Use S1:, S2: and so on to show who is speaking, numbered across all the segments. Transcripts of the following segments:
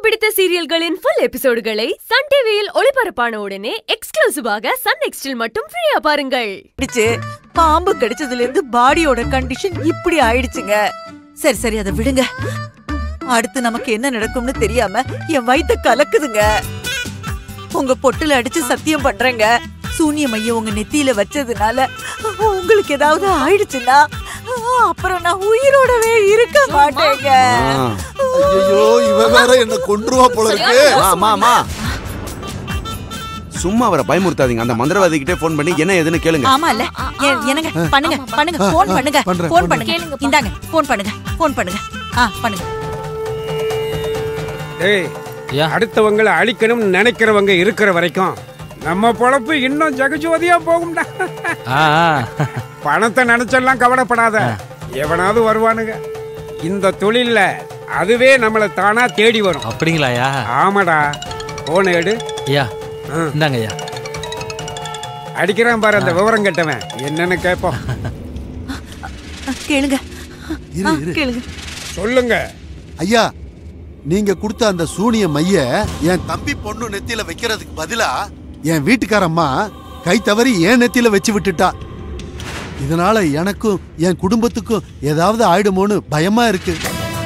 S1: பிடித்த சீரியல்களின் full எபிசோடுகளை Sun டிவியில் ஒளிபரப்பான உடனே எக்ஸ்க்ளூசிவாக சன் நெக்ஸ்டில் மட்டும் ஃப்ரீயா பாருங்கள்
S2: கடிச்சு பாம்பு கடிச்சதுல இருந்து பாடியோட கண்டிஷன் இப்படி ஆயிடுச்சுங்க சரி சரி அதை விடுங்க அடுத்து நமக்கு என்ன நடக்கும்னு தெரியாம என் வயித்த கலக்குதுங்க உங்க பொட்டுல அடிச்சு சத்தியம் பண்றேங்க சூனிய மையம் உங்க நெத்தியில வச்சதுனால உங்களுக்கு ஏதாவது ஆயிடுச்சுன்னா அப்புறம் நான் உயிரோடவே இருக்க மாட்டேங்க
S3: ஐயோ இவ வேற என்ன கொன்றுவா போல இருக்கு
S4: அம்மா அம்மா சும்மா அவரை பயமுறுத்தாதீங்க அந்த மந்திரவாதிகிட்டே ஃபோன் பண்ணி என்ன ஏதுன்னு கேளுங்க
S2: ஆமா இல்ல எ- என்னங்க பண்ணுங்க பண்ணுங்க போன் பண்ணுங்க
S3: பண்றேன்,
S2: போன்
S3: பண்றேன்.
S2: பண்ணுங்க இந்தாங்க போன் பண்ணுங்க போன் பண்ணுங்க ஆ பண்ணுங்க
S5: டேய் அடுத்தவங்களை அழிக்கணும்னு நினைக்கிறவங்க இருக்கிற வரைக்கும் நம்ம பொழப்பு இன்னும் ஜெகஜோதியா போகும்டா
S6: ஆ
S5: பணத்தை நினைச்செல்லாம் கவலைப்படாத எவனாவது வருவானுங்க இந்த தொழில்ல அதுவே நம்மளை தானா தேடி வரும்
S6: அப்படிங்களாயா
S5: ஆமாடா போன எடு
S6: ஐயா
S5: ஆ.
S6: இந்தாங்க ஐயா
S5: அடிக்கிறான் பாரு அந்த விவரம் கெட்டவன் என்னன்னு கேட்போம்
S2: ஆ, கேளுங்க
S3: இரு,
S2: ஆ,
S3: இரு.
S2: கேளுங்க
S5: சொல்லுங்க
S3: ஐயா நீங்க கொடுத்த அந்த சூனிய மைய என் தம்பி பொண்ணு நெத்தியில வைக்கிறதுக்கு பதிலா என் வீட்டுக்காரம்மா கை தவறி என் நெத்தியில வச்சு விட்டுட்டா இதனால எனக்கும் என் குடும்பத்துக்கும் ஏதாவது ஆயிடுமோன்னு பயமா இருக்கு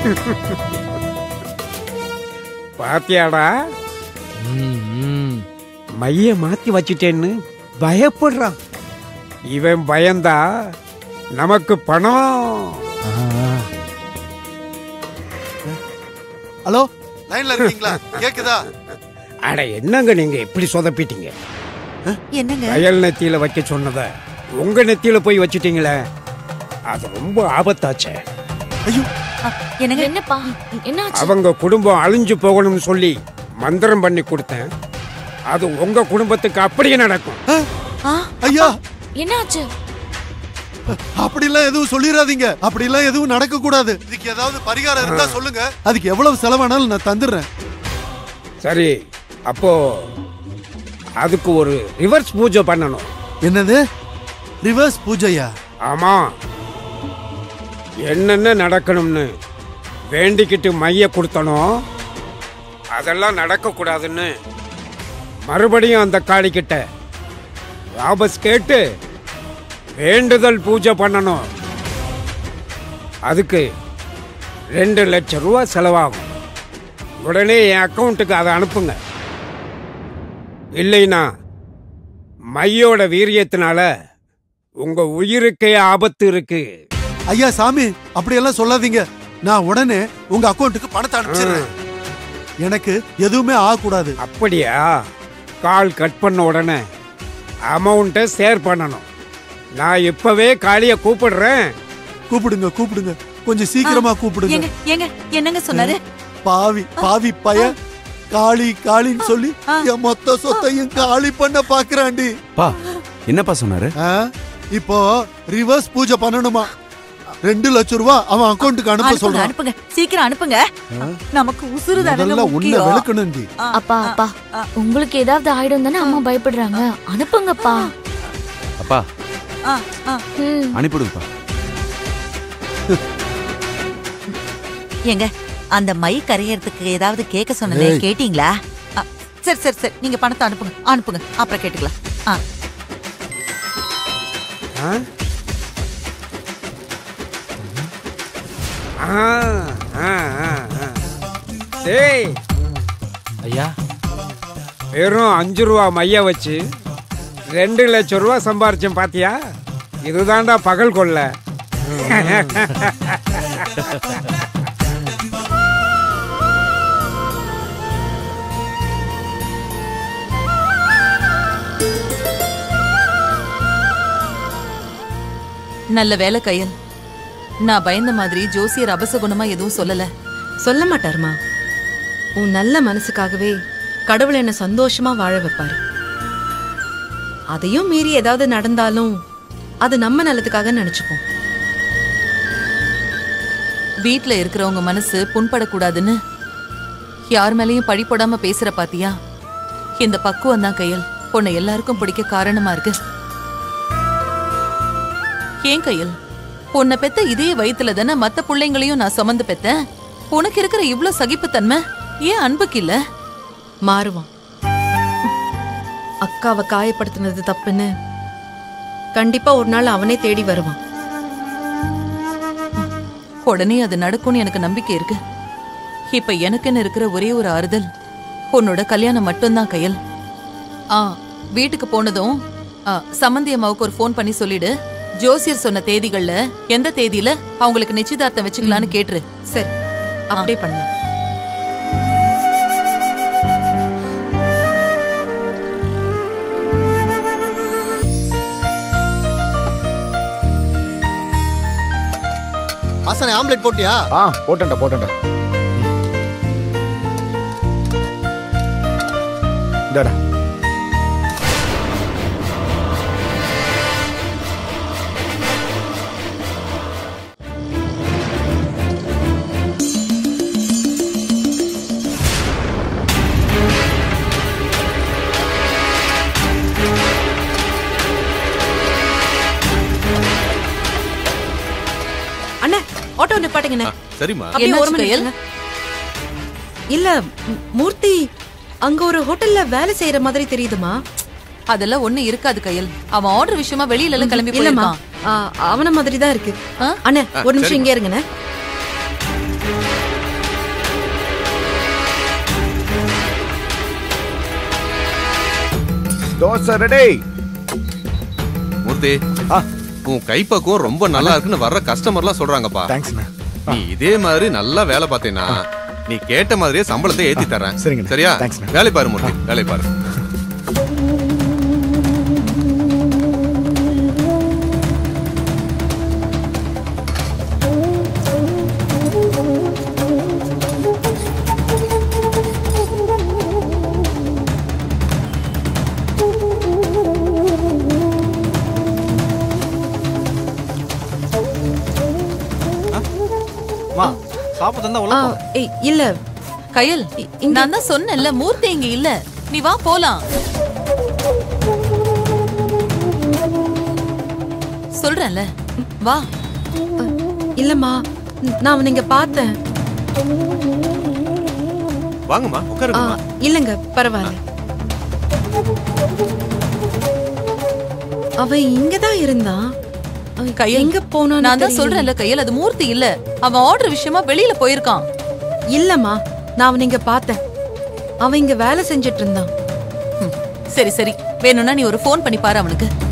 S5: பாத்தியாடா
S6: ம், ம்.
S5: மைய மாத்தி வச்சிட்டேன்னு பயப்படுறான் இவன் பயந்தா நமக்கு பணம்
S6: ஆ,
S3: ஹலோ லைன்ல இருக்கீங்களா கேக்குதா
S5: அட என்னங்க நீங்க இப்படி சொதப்பிட்டீங்க
S2: என்னங்க
S5: வயல் நெத்தியில வைக்க சொன்னத உங்க நெத்தியில போய் வச்சிட்டீங்களே அது ரொம்ப ஆபத்தாச்சே
S3: ஐயோ
S2: ஆ, என்னங்க
S7: என்னப்பா என்னாச்சு
S5: அவங்க குடும்பம் அழிஞ்சு போகணும்னு சொல்லி மந்திரம் பண்ணி கொடுத்தேன் அது உங்க குடும்பத்துக்கு அப்படியே நடக்கும்
S2: ஆ,
S3: ஐயா
S7: என்னாச்சு
S3: அப்படிலாம் எதுவும் சொல்லிடாதீங்க அப்படிலாம் எதுவும் நடக்க கூடாது இதுக்கு ஏதாவது பரிகாரம் இருந்தா சொல்லுங்க அதுக்கு எவ்வளவு செலவானாலும் நான் தந்துடுறேன்
S5: சரி அப்போ அதுக்கு ஒரு ரிவர்ஸ் பூஜை பண்ணணும்
S3: என்னது ரிவர்ஸ் பூஜையா
S5: ஆமா என்னென்ன நடக்கணும்னு வேண்டிக்கிட்டு மைய கொடுத்தனோ அதெல்லாம் நடக்கக்கூடாதுன்னு மறுபடியும் அந்த காளிக்கிட்ட வாபஸ் கேட்டு வேண்டுதல் பூஜை பண்ணணும் அதுக்கு ரெண்டு லட்சம் ரூபா செலவாகும் உடனே என் அக்கௌண்ட்டுக்கு அதை அனுப்புங்க இல்லைனா மையோட வீரியத்தினால உங்க உயிருக்கே ஆபத்து இருக்கு
S3: ஐயா சாமி அப்படியெல்லாம் சொல்லாதீங்க நான் உடனே உங்க அக்கௌண்ட்டுக்கு பணத்தை அனுப்பிச்சிடுறேன் எனக்கு எதுவுமே ஆகக்கூடாது
S5: அப்படியா கால் கட் பண்ண உடனே அமௌண்ட்டை ஷேர் பண்ணணும் நான் இப்பவே காளிய கூப்பிடுறேன்
S3: கூப்பிடுங்க கூப்பிடுங்க கொஞ்சம் சீக்கிரமா கூப்பிடுங்க
S2: ஏங்க ஏங்க என்னங்க சொன்னாரு
S3: பாவி பாவி பய காளி காளின்னு சொல்லி என் மொத்த சொத்தையும் காலி பண்ண பாக்குறாண்டி
S4: பா என்னப்பா சொன்னாரு
S3: ஆ? இப்போ ரிவர்ஸ் பூஜை பண்ணணுமா ரெண்டு லட்சம் ரூபாய் அவன் அக்கௌண்ட்டுக்கு அனுப்ப
S2: அனுப்புங்க
S3: சொல்றான்
S2: அனுப்புங்க சீக்கிரம் அனுப்புங்க நமக்கு உசுறு தானங்க
S3: முதல்ல உன்னை
S2: முக்கியம்
S3: வெளுக்கணும்டி
S2: ஆ,
S7: அப்பா
S2: ஆ,
S7: அப்பா
S2: ஆ,
S7: உங்களுக்கு ஏதாவது ஆயிடும் தானே அம்மா பயப்படுறாங்க அனுப்புங்கப்பா
S4: அப்பா
S2: ஆ, ஆ.
S7: ம்
S4: அனுப்பிடுங்கப்பா
S2: ஏங்க அந்த மை கரையறதுக்கு ஏதாவது கேட்க சொன்னதே
S3: ஏய்.
S2: கேட்டீங்களா ஆ, சரி சரி சரி நீங்க பணத்தை அனுப்புங்க அனுப்புங்க அப்புறம் கேட்டுக்கலாம் ஆ
S5: ஆ? ஆ, ஆ, ஆ, ஆ. டேய்
S6: ஐயா
S5: வெறும் அஞ்சு ரூபா மைய வச்சு ரெண்டு லட்சம் ரூபா சம்பாரிச்சேன் பாத்தியா இதுதான்டா பகல் கொள்ள
S8: நல்ல வேலை கையல் நான் பயந்த மாதிரி ஜோசியர் அபசகுணமா எதுவும் சொல்லல
S9: சொல்ல மாட்டாருமா உன் நல்ல மனசுக்காகவே கடவுள் என்ன சந்தோஷமா வாழ வைப்பாரு அதையும் மீறி ஏதாவது நடந்தாலும் அது நம்ம நல்லதுக்காக நினைச்சுப்போம்
S8: வீட்ல இருக்கிறவங்க மனசு புண்படக்கூடாதுன்னு யார் மேலயும் பழி போடாம பேசுற பாத்தியா இந்த பக்குவம் தான் கையல் உன்னை எல்லாருக்கும் பிடிக்க காரணமா இருக்கு ஏன் கையல் உன்னை பெத்த இதே வயித்துல தானே மத்த பிள்ளைங்களையும் நான் சுமந்து பெத்தேன் உனக்கு இருக்கிற இவ்ளோ சகிப்புத்தன்மை ஏன் அன்புக்கு இல்ல
S9: மாறுவான் அக்காவை காயப்படுத்தினது தப்புன்னு கண்டிப்பா ஒரு நாள் அவனே தேடி வருவான்
S8: உடனே அது நடக்கும்னு எனக்கு நம்பிக்கை இருக்கு இப்ப எனக்குன்னு இருக்கிற ஒரே ஒரு ஆறுதல் உன்னோட கல்யாணம் மட்டும்தான் கையல் ஆ வீட்டுக்கு போனதும் ஆ, சம்மந்தி அம்மாவுக்கு ஒரு ஃபோன் பண்ணி சொல்லிடு ஜோசியர் சொன்ன தேதிகள்ல எந்த தேதியில அவங்களுக்கு நிச்சயதார்த்தம் வச்சுக்கலான்னு கேட்டுரு
S9: சரி அப்படியே பண்ணலாம்
S10: வாசனை ஆம்லெட் போட்டியா
S11: ஆ போட்டேன்டா போட்டேன்டா இந்தாடா
S9: அண்ணா ஆட்டோ நிப்பாட்டுங்கண்ணே
S4: சரிம்மா
S9: அப்படியே
S8: என்னாச்சு
S9: ஒரு மணி
S8: கையல்?
S9: நிறுத்துங்க. இல்ல ம், மூர்த்தி அங்க ஒரு ஹோட்டல்ல வேலை செய்யற மாதிரி தெரியுதுமா
S8: அதெல்லாம் ஒண்ணு இருக்காது கையல் அவன் ஆர்டர் விஷயமா வெளியில எல்லாம் கிளம்பி
S9: இல்லம்மா
S8: போயிருக்கான்
S9: ஆ, அவன மாதிரி தான் இருக்கு
S8: ஆ?
S9: அண்ணே
S4: ஆ,
S9: ஒரு நிமிஷம்
S4: சரிம்மா.
S9: இங்கே இருங்கண்ணே
S11: தோசை ரெடி
S4: மூர்த்தி
S11: ஆ
S4: உன் கைப்பக்குவம் ரொம்ப நல்லா இருக்குன்னு வர்ற கஸ்டமர்லாம் சொல்றாங்கப்பா
S11: தேங்க்ஸ்ண்ணா
S4: நீ இதே மாதிரி நல்லா வேலை பார்த்தேன்னா நீ கேட்ட மாதிரியே சம்பளத்தை ஏத்தி தரேன்
S11: சரிங்கண்ணா.
S4: சரியா
S11: தேங்க்ஸ்ண்ணா.
S4: வேலை பாரு மூர்த்தி வேலை பாரு
S10: மா சாப்பிட்டு தந்தா
S9: ஆ,
S10: உள்ள
S9: ஏய், இல்ல
S8: கையல்
S9: இ- இங்க-
S8: நான் தான் சொன்னேன்ல மூர்த்தி இங்க இல்ல நீ வா போலாம் சொல்றேன்ல வா
S9: இல்லம்மா நான் அவனை இங்க பார்த்தேன்
S4: வாங்கம்மா
S9: ஆ,
S4: உட்காருங்க
S9: இல்லங்க பரவாயில்ல அவன் இங்கதான் இருந்தான் அவன்
S8: கையல்,
S9: எங்க போனான்னு
S8: நான் தான்
S9: தெரியல.
S8: சொல்றேன்ல கையல் அது மூர்த்தி இல்ல அவன் ஆர்டர் விஷயமா வெளியில போயிருக்கான்
S9: இல்லம்மா நான் அவனை இங்க பார்த்தேன் அவன் இங்க வேலை செஞ்சுட்டு இருந்தான்
S8: ம், சரி சரி வேணும்னா நீ ஒரு ஃபோன் பண்ணி பாரு அவனுக்கு